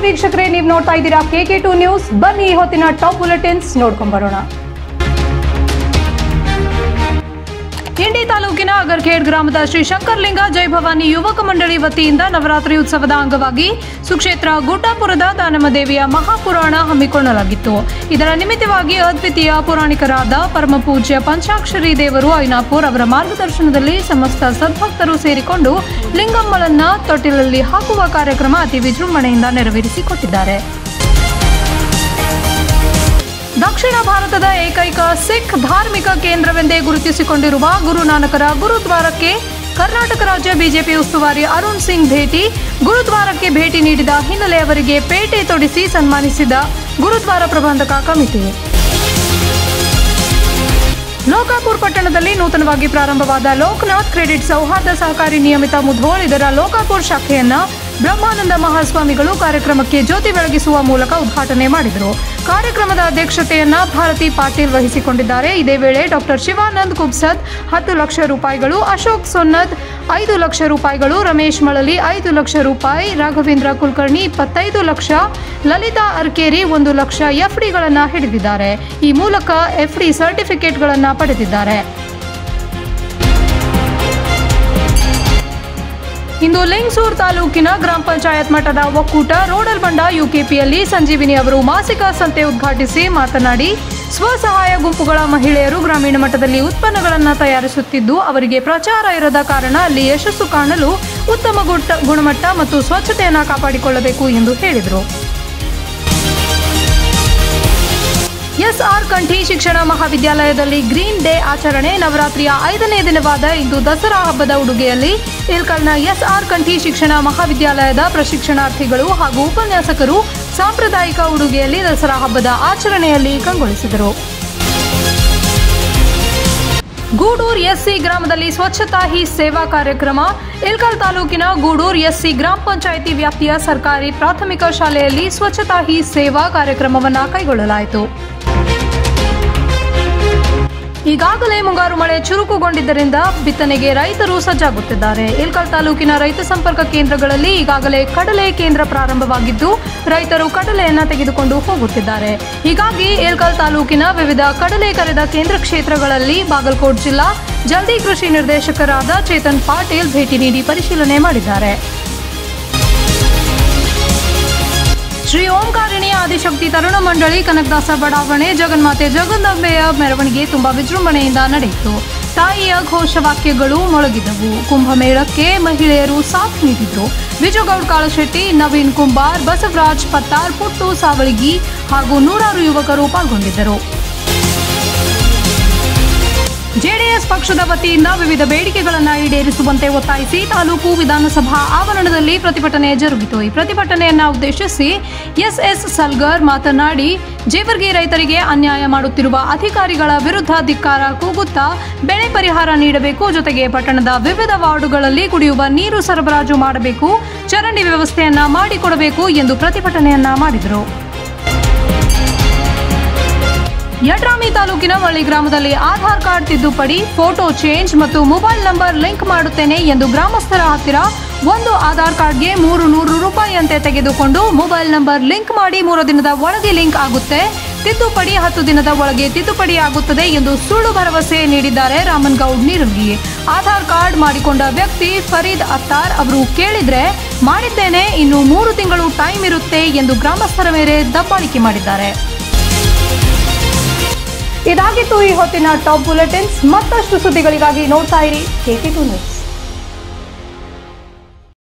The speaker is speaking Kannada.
ವೀಕ್ಷಕರೇ ನೀವು ನೋಡ್ತಾ ಇದ್ದೀರಾ ಕೆ ಕೆ ಟು ನ್ಯೂಸ್ ಬನ್ನಿ ಈ ಹೊತ್ತಿನ ಟಾಪ್ ಬುಲೆಟಿನ್ಸ್ ನೋಡ್ಕೊಂಡ್ ಬರೋಣ ಇಂಡಿ ತಾಲೂಕಿನ ಅಗರ್ಖೇಡ್ ಗ್ರಾಮದ ಶ್ರೀ ಶಂಕರ್ಲಿಂಗ ಜೈ ಭವಾನಿ ಯುವಕ ಮಂಡಳಿ ವತಿಯಿಂದ ನವರಾತ್ರಿ ಉತ್ಸವದ ಅಂಗವಾಗಿ ಸುಕ್ಷೇತ್ರ ಗುಡ್ಡಾಪುರದ ದಾನಮದೇವಿಯ ಮಹಾಪುರಾಣ ಹಮ್ಮಿಕೊಳ್ಳಲಾಗಿತ್ತು ಇದರ ನಿಮಿತ್ತವಾಗಿ ಅದ್ವಿತೀಯ ಪುರಾಣಿಕರಾದ ಪರಮ ಪೂಜ್ಯ ಪಂಚಾಕ್ಷರಿ ದೇವರು ಐನಾಪುರ್ ಅವರ ಮಾರ್ಗದರ್ಶನದಲ್ಲಿ ಸಮಸ್ತ ಸದ್ಭಕ್ತರು ಸೇರಿಕೊಂಡು ಲಿಂಗಮ್ಮಳನ್ನ ತೊಟ್ಟಿಲಲ್ಲಿ ಹಾಕುವ ಕಾರ್ಯಕ್ರಮ ಅತಿ ವಿಜೃಂಭಣೆಯಿಂದ ನೆರವೇರಿಸಿಕೊಟ್ಟಿದ್ದಾರೆ ದಕ್ಷಿಣ ಭಾರತದ ಏಕೈಕ ಸಿಖ್ ಧಾರ್ಮಿಕ ಕೇಂದ್ರವೆಂದೇ ಗುರುತಿಸಿಕೊಂಡಿರುವ ಗುರುನಾನಕರ ಗುರುದ್ವಾರಕ್ಕೆ ಕರ್ನಾಟಕ ರಾಜ್ಯ ಬಿಜೆಪಿ ಉಸ್ತುವಾರಿ ಅರುಣ್ ಸಿಂಗ್ ಭೇಟಿ ಗುರುದ್ವಾರಕ್ಕೆ ಭೇಟಿ ನೀಡಿದ ಹಿನ್ನೆಲೆ ಅವರಿಗೆ ಪೇಟೆ ತೊಡಿಸಿ ಸನ್ಮಾನಿಸಿದ ಗುರುದ್ವಾರ ಪ್ರಬಂಧಕ ಕಮಿಟಿ ಲೋಕಾಪುರ್ ಪಟ್ಟಣದಲ್ಲಿ ನೂತನವಾಗಿ ಪ್ರಾರಂಭವಾದ ಲೋಕನಾಥ್ ಕ್ರೆಡಿಟ್ ಸೌಹಾರ್ದ ಸಹಕಾರಿ ನಿಯಮಿತ ಮುಧೋಳ್ ಇದರ ಲೋಕಾಪುರ್ ಶಾಖೆಯನ್ನ ಬ್ರಹ್ಮಾನಂದ ಮಹಾಸ್ವಾಮಿಗಳು ಕಾರ್ಯಕ್ರಮಕ್ಕೆ ಜ್ಯೋತಿ ಬೆಳಗಿಸುವ ಮೂಲಕ ಉದ್ಘಾಟನೆ ಮಾಡಿದರು ಕಾರ್ಯಕ್ರಮದ ಅಧ್ಯಕ್ಷತೆಯನ್ನ ಭಾರತಿ ಪಾಟೀಲ್ ವಹಿಸಿಕೊಂಡಿದ್ದಾರೆ ಇದೇ ವೇಳೆ ಡಾಕ್ಟರ್ ಶಿವಾನಂದ್ ಕುಬ್ಸದ್ ಹತ್ತು ಲಕ್ಷ ರೂಪಾಯಿಗಳು ಅಶೋಕ್ ಸೊನ್ನದ್ ಐದು ಲಕ್ಷ ರೂಪಾಯಿಗಳು ರಮೇಶ್ ಮಳಲಿ ಐದು ಲಕ್ಷ ರೂಪಾಯಿ ರಾಘವೇಂದ್ರ ಕುಲಕರ್ಣಿ ಇಪ್ಪತ್ತೈದು ಲಕ್ಷ ಲಲಿತಾ ಅರ್ಕೇರಿ ಒಂದು ಲಕ್ಷ ಎಫ್ಡಿಗಳನ್ನು ಹಿಡಿದಿದ್ದಾರೆ ಈ ಮೂಲಕ ಎಫ್ಡಿ ಸರ್ಟಿಫಿಕೇಟ್ಗಳನ್ನು ಪಡೆದಿದ್ದಾರೆ ಇಂದು ಲಿಂಗ್ಸೂರ್ ತಾಲೂಕಿನ ಗ್ರಾಮ ಪಂಚಾಯತ್ ಮಟ್ಟದ ಒಕ್ಕೂಟ ರೋಡಲ್ ಬಂಡ ಯುಕೆಪಿಯಲ್ಲಿ ಸಂಜೀವಿನಿ ಅವರು ಮಾಸಿಕ ಸಂತೆ ಉದ್ಘಾಟಿಸಿ ಮಾತನಾಡಿ ಸ್ವಸಹಾಯ ಗುಂಪುಗಳ ಮಹಿಳೆಯರು ಗ್ರಾಮೀಣ ಮಟ್ಟದಲ್ಲಿ ಉತ್ಪನ್ನಗಳನ್ನು ತಯಾರಿಸುತ್ತಿದ್ದು ಅವರಿಗೆ ಪ್ರಚಾರ ಇರದ ಕಾರಣ ಅಲ್ಲಿ ಯಶಸ್ಸು ಕಾಣಲು ಉತ್ತಮ ಗುಟ್ಟ- ಗುಣಮಟ್ಟ ಮತ್ತು ಸ್ವಚ್ಛತೆಯನ್ನು ಕಾಪಾಡಿಕೊಳ್ಳಬೇಕು ಎಂದು ಹೇಳಿದರು ಎಸ್ಆರ್ ಕಂಠಿ ಶಿಕ್ಷಣ ಮಹಾವಿದ್ಯಾಲಯದಲ್ಲಿ ಗ್ರೀನ್ ಡೇ ಆಚರಣೆ ನವರಾತ್ರಿಯ ಐದನೇ ದಿನವಾದ ಇಂದು ದಸರಾ ಹಬ್ಬದ ಉಡುಗೆಯಲ್ಲಿ ಇಲ್ಕಲ್ನ ಎಸ್ಆರ್ ಕಂಠಿ ಶಿಕ್ಷಣ ಮಹಾವಿದ್ಯಾಲಯದ ಪ್ರಶಿಕ್ಷಣಾರ್ಥಿಗಳು ಹಾಗೂ ಉಪನ್ಯಾಸಕರು ಸಾಂಪ್ರದಾಯಿಕ ಉಡುಗೆಯಲ್ಲಿ ದಸರಾ ಹಬ್ಬದ ಆಚರಣೆಯಲ್ಲಿ ಕಂಗೊಳಿಸಿದರು ಗೂಡೂರ್ ಎಸ್ಸಿ ಗ್ರಾಮದಲ್ಲಿ ಸ್ವಚ್ಛತಾ ಹಿ ಸೇವಾ ಕಾರ್ಯಕ್ರಮ ಇಲ್ಕಲ್ ತಾಲೂಕಿನ ಗೂಡೂರ್ ಎಸ್ಸಿ ಗ್ರಾಮ ಪಂಚಾಯಿತಿ ವ್ಯಾಪ್ತಿಯ ಸರ್ಕಾರಿ ಪ್ರಾಥಮಿಕ ಶಾಲೆಯಲ್ಲಿ ಸ್ವಚ್ಛತಾ ಹಿ ಸೇವಾ ಕಾರ್ಯಕ್ರಮವನ್ನು ಕೈಗೊಳ್ಳಲಾಯಿತು ಈಗಾಗಲೇ ಮುಂಗಾರು ಮಳೆ ಚುರುಕುಗೊಂಡಿದ್ದರಿಂದ ಬಿತ್ತನೆಗೆ ರೈತರು ಸಜ್ಜಾಗುತ್ತಿದ್ದಾರೆ ಇಲ್ಕಲ್ ತಾಲೂಕಿನ ರೈತ ಸಂಪರ್ಕ ಕೇಂದ್ರಗಳಲ್ಲಿ ಈಗಾಗಲೇ ಕಡಲೆ ಕೇಂದ್ರ ಪ್ರಾರಂಭವಾಗಿದ್ದು ರೈತರು ಕಡಲೆಯನ್ನ ತೆಗೆದುಕೊಂಡು ಹೋಗುತ್ತಿದ್ದಾರೆ ಹೀಗಾಗಿ ಇಲ್ಕಲ್ ತಾಲೂಕಿನ ವಿವಿಧ ಕಡಲೆ ಕರೆದ ಕೇಂದ್ರ ಕ್ಷೇತ್ರಗಳಲ್ಲಿ ಬಾಗಲಕೋಟ್ ಜಿಲ್ಲಾ ಜಲ್ದಿ ಕೃಷಿ ನಿರ್ದೇಶಕರಾದ ಚೇತನ್ ಪಾಟೀಲ್ ಭೇಟಿ ನೀಡಿ ಪರಿಶೀಲನೆ ಮಾಡಿದ್ದಾರೆ ಶ್ರೀ ಓಂಕಾರಿಣಿ ಆದಿಶಕ್ತಿ ತರುಣ ಮಂಡಳಿ ಕನಕದಾಸ ಬಡಾವಣೆ ಜಗನ್ಮಾತೆ ಜಗದಂಬೆಯ ಮೆರವಣಿಗೆ ತುಂಬಾ ವಿಜೃಂಭಣೆಯಿಂದ ನಡೆಯಿತು ತಾಯಿಯ ಘೋಷವಾಕ್ಯಗಳು ಮೊಳಗಿದವು ಕುಂಭಮೇಳಕ್ಕೆ ಮಹಿಳೆಯರು ಸಾಥ್ ನೀಡಿದ್ರು ವಿಜಯಗೌಡ್ ಕಾಳಶೆಟ್ಟಿ ನವೀನ್ ಕುಂಬಾರ್ ಬಸವರಾಜ್ ಪತ್ತಾರ್ ಪುಟ್ಟು ಸಾವಳಗಿ ಹಾಗೂ ನೂರಾರು ಯುವಕರು ಪಾಲ್ಗೊಂಡಿದ್ದರು ಜೆಡಿಎಸ್ ಪಕ್ಷದ ವತಿಯಿಂದ ವಿವಿಧ ಬೇಡಿಕೆಗಳನ್ನು ಈಡೇರಿಸುವಂತೆ ಒತ್ತಾಯಿಸಿ ತಾಲೂಕು ವಿಧಾನಸಭಾ ಆವರಣದಲ್ಲಿ ಪ್ರತಿಭಟನೆ ಜರುಗಿತು ಈ ಪ್ರತಿಭಟನೆಯನ್ನ ಉದ್ದೇಶಿಸಿ ಎಸ್ಎಸ್ ಸಲ್ಗರ್ ಮಾತನಾಡಿ ಜೇವರ್ಗಿ ರೈತರಿಗೆ ಅನ್ಯಾಯ ಮಾಡುತ್ತಿರುವ ಅಧಿಕಾರಿಗಳ ವಿರುದ್ಧ ಧಿಕ್ಕಾರ ಕೂಗುತ್ತಾ ಬೆಳೆ ಪರಿಹಾರ ನೀಡಬೇಕು ಜೊತೆಗೆ ಪಟ್ಟಣದ ವಿವಿಧ ವಾರ್ಡುಗಳಲ್ಲಿ ಕುಡಿಯುವ ನೀರು ಸರಬರಾಜು ಮಾಡಬೇಕು ಚರಂಡಿ ವ್ಯವಸ್ಥೆಯನ್ನ ಮಾಡಿಕೊಡಬೇಕು ಎಂದು ಪ್ರತಿಭಟನೆಯನ್ನ ಮಾಡಿದರು ಯಡ್ರಾಮಿ ತಾಲೂಕಿನ ಮಳ್ಳಿ ಗ್ರಾಮದಲ್ಲಿ ಆಧಾರ್ ಕಾರ್ಡ್ ತಿದ್ದುಪಡಿ ಫೋಟೋ ಚೇಂಜ್ ಮತ್ತು ಮೊಬೈಲ್ ನಂಬರ್ ಲಿಂಕ್ ಮಾಡುತ್ತೇನೆ ಎಂದು ಗ್ರಾಮಸ್ಥರ ಹತ್ತಿರ ಒಂದು ಆಧಾರ್ ಕಾರ್ಡ್ಗೆ ಮೂರು ನೂರು ರೂಪಾಯಿಯಂತೆ ತೆಗೆದುಕೊಂಡು ಮೊಬೈಲ್ ನಂಬರ್ ಲಿಂಕ್ ಮಾಡಿ ಮೂರು ದಿನದ ಒಳಗೆ ಲಿಂಕ್ ಆಗುತ್ತೆ ತಿದ್ದುಪಡಿ ಹತ್ತು ದಿನದ ಒಳಗೆ ತಿದ್ದುಪಡಿ ಆಗುತ್ತದೆ ಎಂದು ಸುಳ್ಳು ಭರವಸೆ ನೀಡಿದ್ದಾರೆ ರಾಮನ್ಗೌಡ್ ನೀರಂಗಿ ಆಧಾರ್ ಕಾರ್ಡ್ ಮಾಡಿಕೊಂಡ ವ್ಯಕ್ತಿ ಫರೀದ್ ಅತ್ತಾರ್ ಅವರು ಕೇಳಿದ್ರೆ ಮಾಡಿದ್ದೇನೆ ಇನ್ನು ಮೂರು ತಿಂಗಳು ಟೈಮ್ ಇರುತ್ತೆ ಎಂದು ಗ್ರಾಮಸ್ಥರ ಮೇಲೆ ದಬ್ಬಾಳಿಕೆ ಮಾಡಿದ್ದಾರೆ ಇದಾಗಿತ್ತು ಈ ಹೊತ್ತಿನ ಟಾಪ್ ಬುಲೆಟಿನ್ಸ್ ಮತ್ತಷ್ಟು ಸುದ್ದಿಗಳಿಗಾಗಿ ನೋಡ್ತಾ ಇರಿ ಕೆಕೆ ಟು ನ್ಯೂಸ್